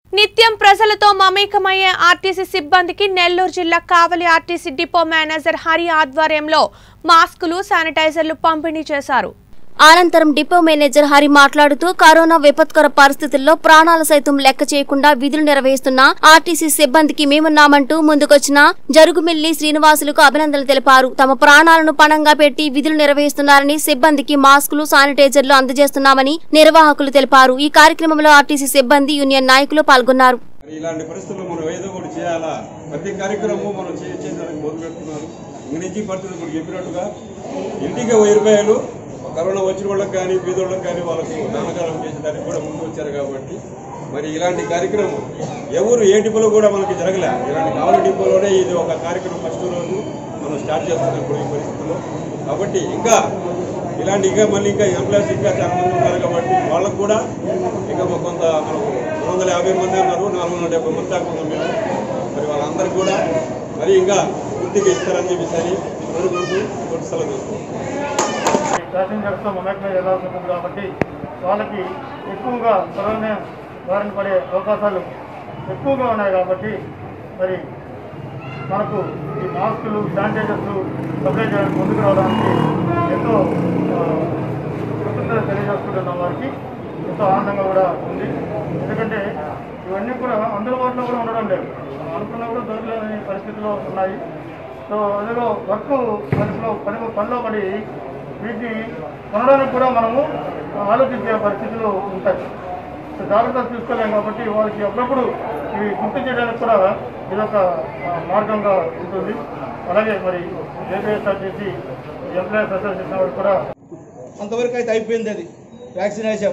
నిత్యం ప్రజలతో మమేకమయ్యే ఆర్టీసీ సిబ్బందికి నెల్లూరు జిల్లా Kavali RTC depot manager Hari ఆధ్వర్యంలో మాస్కులు శానిటైజర్లు పంపిణీ చేశారు అనంతరం డిపో మేనేజర్ హరి మాట్లాడుతూ కరోనా విపత్కర పరిస్థితుల్లో ప్రాణాలు సైతం లెక్క చేయకుండా విధులు నిర్వహిస్తున్న ఆర్టీసీ సిబ్బందికి మేమున్నామంటూ ముందుకొచ్చిన జరుగుమిల్లి శ్రీనివాసులకు అభినందనలు తెలిపారు తమ ప్రాణాలను పణంగా పెట్టి విధులు నిర్వహిస్తున్నారని సిబ్బందికి మాస్కులు శానిటైజర్లు అందజేస్తున్నామని నిర్వాహకులు తెలిపారు ఈ కార్యక్రమంలో ఆర్టీసీ సిబ్బంది యూనియన్ నాయకులు పాల్గొన్నారు మరి ఇలాంటి పరిస్థితుల్లో మనం ఏదో ఒకటి చేయాలా ప్రతి కార్యక్రమం మనం చే- చేసేదానికి మొదలు పెడుతున్నారు ఇంక నుంచి పరిస్థితులు ఇప్పుడు చెప్పినట్టుగా ఇంటికి వెయ్యి రూపాయలు కరోనా వచ్చిన వాళ్ళకి కానీ పేదోళ్ళకి కానీ వాళ్ళకు దానకాలం చేసేదానికి కూడా ముందు వచ్చారు కాబట్టి మరి ఇలాంటి కార్యక్రమం ఎవరు ఏ డిపోలో కూడా మనకి జరగలే ఇలాంటి కావాలి డిపోలోనే ఇది ఒక కార్యక్రమం ఫస్ట్ రోజు మనం స్టార్ట్ చేస్తున్నాం ఇప్పుడు ఈ పరిస్థితుల్లో కాబట్టి ఇంకా ఇలాంటి ఇంకా మళ్ళీ ఇంకా ఎంప్లాయీస్ ఇంకా చాలా మంది ఉన్నారు కాబట్టి వాళ్ళకు కూడా ఇంకా మాకు కొంత మనకు రెండు వందల యాభై మంది ఉన్నారు నాలుగు వందల డెబ్బై మంది దాకా ఉన్నాం మేము మరి వాళ్ళందరికీ కూడా మరి ఇంకా పూర్తిగా ఇస్తారని చెప్పేసి అని కోరుకుంటూ కొన్ని సెలవు తీసుకుంటాం ప్యాసింజర్స్తో మమేకమై వెళ్ళాల్సి ఉంటుంది కాబట్టి వాళ్ళకి ఎక్కువగా కరోనా బారిన పడే అవకాశాలు ఎక్కువగా ఉన్నాయి కాబట్టి మరి మనకు ఈ మాస్కులు శానిటైజర్స్ సప్లై చేయడానికి ముందుకు రావడానికి ఎంతో ఆ, కృతజ్ఞత తెలియజేసుకుంటున్నాం వారికి ఎంతో ఆనందంగా కూడా ఉంది ఎందుకంటే ఇవన్నీ కూడా అందుబాటులో కూడా ఉండడం లేదు మనం అనుకున్నా కూడా దొరకలేని పరిస్థితిలో ఉన్నాయి సో అందులో వర్క్ పనిలో పని పనిలో పడి వీటిని కొనడానికి కూడా మనము ఆలోచించే పరిస్థితులు ఉంటాయి సో జాగ్రత్తలు తీసుకోలేం కాబట్టి వాళ్ళకి అప్పుడప్పుడు ఇవి గుర్తు చేయడానికి కూడా ఇదొక ఆ, మార్గంగా ఉంటుంది అలాగే మరి ఏపీఎస్ఆర్టీసీ ఎంప్లాయీస్ అసోసియేషన్ వారు కూడా అంతవరకు అయితే అయిపోయింది అది వ్యాక్సినేషన్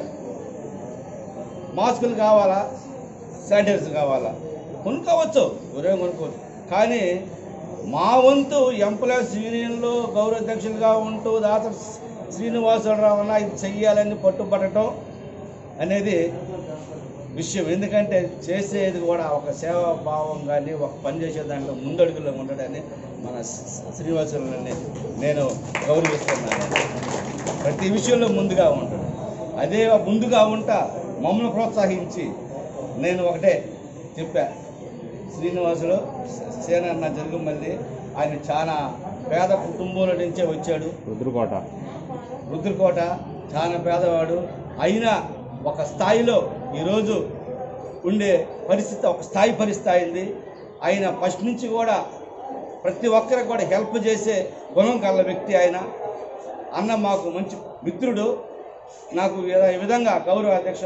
మాస్కులు కావాలా శానిటైజర్స్ కావాలా కొనుక్కోవచ్చు ఒరే కొనుక్కోవచ్చు కానీ మా వంతు ఎంప్లాయీస్ యూనియన్లో గౌరవ అధ్యక్షులుగా ఉంటూ దాత శ్రీనివాసరావు అన్న ఇది చెయ్యాలని పట్టుబట్టడం అనేది విషయం ఎందుకంటే చేసేది కూడా ఒక సేవా భావం కానీ ఒక పని చేసే దాంట్లో ముందడుగులో ఉండడాన్ని మన శ్రీనివాసరావుని నేను గౌరవిస్తున్నాను ప్రతి విషయంలో ముందుగా ఉంటాడు అదే ముందుగా ఉంటా మమ్మల్ని ప్రోత్సహించి నేను ఒకటే చెప్పా శ్రీనివాసులు సేనన్న జరుగుమల్లి ఆయన చాలా పేద కుటుంబంలో నుంచే వచ్చాడు రుద్రకోట రుద్రకోట చాలా పేదవాడు అయినా ఒక స్థాయిలో ఈరోజు ఉండే పరిస్థితి ఒక స్థాయి పరిస్థితి అయింది ఆయన ఫస్ట్ నుంచి కూడా ప్రతి ఒక్కరికి కూడా హెల్ప్ చేసే గుణం కల వ్యక్తి ఆయన అన్న మాకు మంచి మిత్రుడు నాకు ఈ విధంగా గౌరవ అధ్యక్ష